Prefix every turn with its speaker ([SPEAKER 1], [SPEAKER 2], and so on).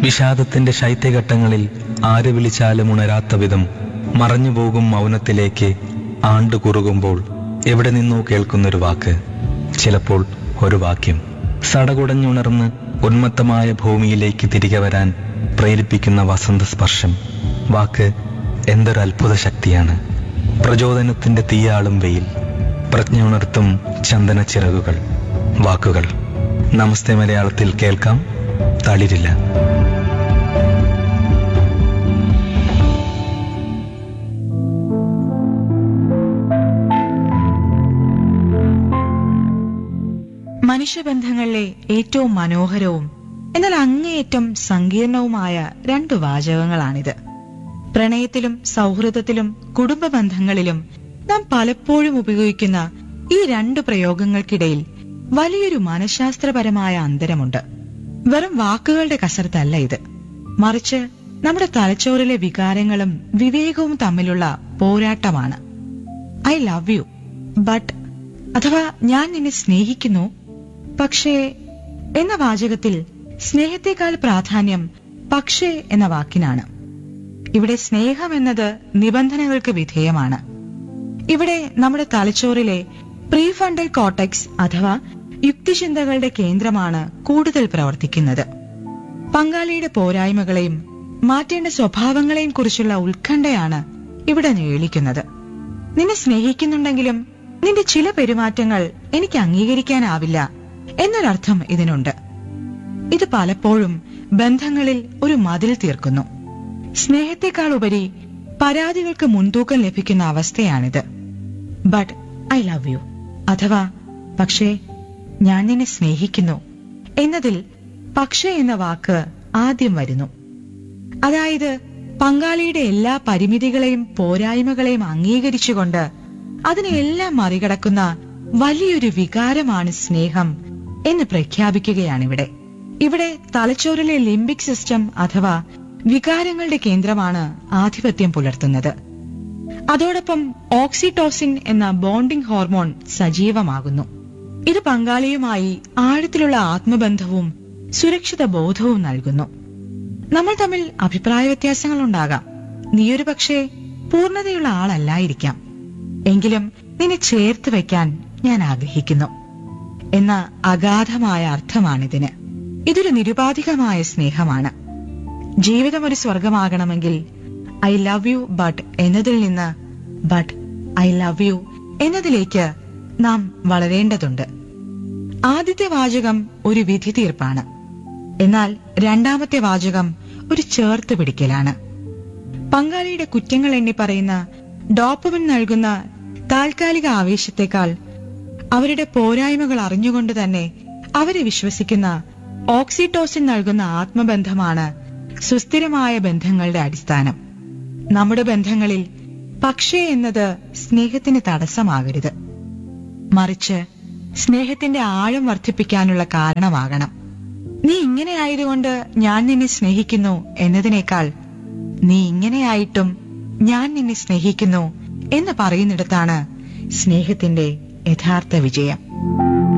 [SPEAKER 1] വിഷാദത്തിന്റെ ശൈത്യഘട്ടങ്ങളിൽ ആര് വിളിച്ചാലും ഉണരാത്ത വിധം മറഞ്ഞുപോകും മൗനത്തിലേക്ക് ആണ്ടു കുറുകുമ്പോൾ എവിടെ നിന്നോ കേൾക്കുന്നൊരു വാക്ക് ചിലപ്പോൾ ഒരു വാക്യം സടകുടഞ്ഞുണർന്ന് ഉന്മത്തമായ ഭൂമിയിലേക്ക് തിരികെ വരാൻ പ്രേരിപ്പിക്കുന്ന വസന്ത സ്പർശം വാക്ക് എന്തൊരു അത്ഭുത ശക്തിയാണ് പ്രചോദനത്തിന്റെ തീയാളും വെയിൽ പ്രജ്ഞ ഉണർത്തും ചന്ദന ചിറകുകൾ വാക്കുകൾ നമസ്തേ മലയാളത്തിൽ കേൾക്കാം തളിരില്ല
[SPEAKER 2] മനുഷ്യബന്ധങ്ങളിലെ ഏറ്റവും മനോഹരവും എന്നാൽ അങ്ങേയറ്റം സങ്കീർണവുമായ രണ്ടു വാചകങ്ങളാണിത് പ്രണയത്തിലും സൗഹൃദത്തിലും കുടുംബ ബന്ധങ്ങളിലും നാം പലപ്പോഴും ഉപയോഗിക്കുന്ന ഈ രണ്ടു പ്രയോഗങ്ങൾക്കിടയിൽ വലിയൊരു മനഃശാസ്ത്രപരമായ അന്തരമുണ്ട് വെറും വാക്കുകളുടെ കസരത്തല്ല ഇത് മറിച്ച് നമ്മുടെ തലച്ചോറിലെ വികാരങ്ങളും വിവേകവും തമ്മിലുള്ള പോരാട്ടമാണ് ഐ ലവ് യു ബട്ട് അഥവാ ഞാൻ നിന്നെ സ്നേഹിക്കുന്നു പക്ഷേ എന്ന വാചകത്തിൽ സ്നേഹത്തെക്കാൾ പ്രാധാന്യം പക്ഷേ എന്ന വാക്കിനാണ് ഇവിടെ സ്നേഹം എന്നത് നിബന്ധനകൾക്ക് വിധേയമാണ് ഇവിടെ നമ്മുടെ തലച്ചോറിലെ പ്രീഫണ്ടൽ കോട്ടക്സ് അഥവാ യുക്തിചിന്തകളുടെ കേന്ദ്രമാണ് കൂടുതൽ പ്രവർത്തിക്കുന്നത് പങ്കാളിയുടെ പോരായ്മകളെയും മാറ്റേണ്ട സ്വഭാവങ്ങളെയും കുറിച്ചുള്ള ഉത്കണ്ഠയാണ് ഇവിടെ ഞേളിക്കുന്നത് നിന്നെ സ്നേഹിക്കുന്നുണ്ടെങ്കിലും നിന്റെ ചില പെരുമാറ്റങ്ങൾ എനിക്ക് അംഗീകരിക്കാനാവില്ല എന്നൊരർത്ഥം ഇതിനുണ്ട് ഇത് പലപ്പോഴും ബന്ധങ്ങളിൽ ഒരു മതിൽ തീർക്കുന്നു സ്നേഹത്തെക്കാൾ ഉപരി പരാതികൾക്ക് മുൻതൂക്കം ലഭിക്കുന്ന അവസ്ഥയാണിത് ബട്ട് ഐ ലവ് യു അഥവാ പക്ഷേ ഞാൻ നിന്നെ സ്നേഹിക്കുന്നു എന്നതിൽ പക്ഷേ എന്ന വാക്ക് ആദ്യം വരുന്നു അതായത് പങ്കാളിയുടെ എല്ലാ പരിമിതികളെയും പോരായ്മകളെയും അംഗീകരിച്ചുകൊണ്ട് അതിനെല്ലാം മറികടക്കുന്ന വലിയൊരു വികാരമാണ് സ്നേഹം എന്ന് പ്രഖ്യാപിക്കുകയാണിവിടെ ഇവിടെ തലച്ചോറിലെ ലിംബിക് സിസ്റ്റം അഥവാ വികാരങ്ങളുടെ കേന്ദ്രമാണ് ആധിപത്യം പുലർത്തുന്നത് അതോടൊപ്പം ഓക്സിറ്റോസിൻ എന്ന ബോണ്ടിംഗ് ഹോർമോൺ സജീവമാകുന്നു ഇത് പങ്കാളിയുമായി ആഴത്തിലുള്ള ആത്മബന്ധവും സുരക്ഷിത ബോധവും നൽകുന്നു നമ്മൾ തമ്മിൽ അഭിപ്രായ വ്യത്യാസങ്ങൾ ഉണ്ടാകാം നീയൊരു പക്ഷേ പൂർണ്ണതയുള്ള ആളല്ലായിരിക്കാം എങ്കിലും നിന്നെ ചേർത്ത് വയ്ക്കാൻ ഞാൻ ആഗ്രഹിക്കുന്നു എന്ന അഗാധമായ അർത്ഥമാണിതിന് ഇതൊരു നിരുപാധികമായ സ്നേഹമാണ് ജീവിതം ഒരു സ്വർഗമാകണമെങ്കിൽ ഐ ലവ് യു ബട്ട് എന്നതിൽ നിന്ന് ബട്ട് ഐ ലവ് യു എന്നതിലേക്ക് നാം വളരേണ്ടതുണ്ട് ആദ്യത്തെ വാചകം ഒരു വിധി തീർപ്പാണ് എന്നാൽ രണ്ടാമത്തെ വാചകം ഒരു ചേർത്ത് പിടിക്കലാണ് പങ്കാളിയുടെ കുറ്റങ്ങൾ എണ്ണി പറയുന്ന ഡോപ്പമിൻ നൽകുന്ന താൽക്കാലിക ആവേശത്തെക്കാൾ അവരുടെ പോരായ്മകൾ അറിഞ്ഞുകൊണ്ട് തന്നെ അവരെ വിശ്വസിക്കുന്ന ഓക്സിറ്റോസിൻ നൽകുന്ന ആത്മബന്ധമാണ് സുസ്ഥിരമായ ബന്ധങ്ങളുടെ അടിസ്ഥാനം നമ്മുടെ ബന്ധങ്ങളിൽ പക്ഷേ എന്നത് സ്നേഹത്തിന് തടസ്സമാകരുത് മറിച്ച് സ്നേഹത്തിന്റെ ആഴം വർദ്ധിപ്പിക്കാനുള്ള കാരണമാകണം നീ ഇങ്ങനെ ആയതുകൊണ്ട് ഞാൻ നിന്നെ സ്നേഹിക്കുന്നു എന്നതിനേക്കാൾ നീ ഇങ്ങനെയായിട്ടും ഞാൻ നിന്നെ സ്നേഹിക്കുന്നു എന്ന് പറയുന്നിടത്താണ് സ്നേഹത്തിന്റെ യഥാർത്ഥ വിജയം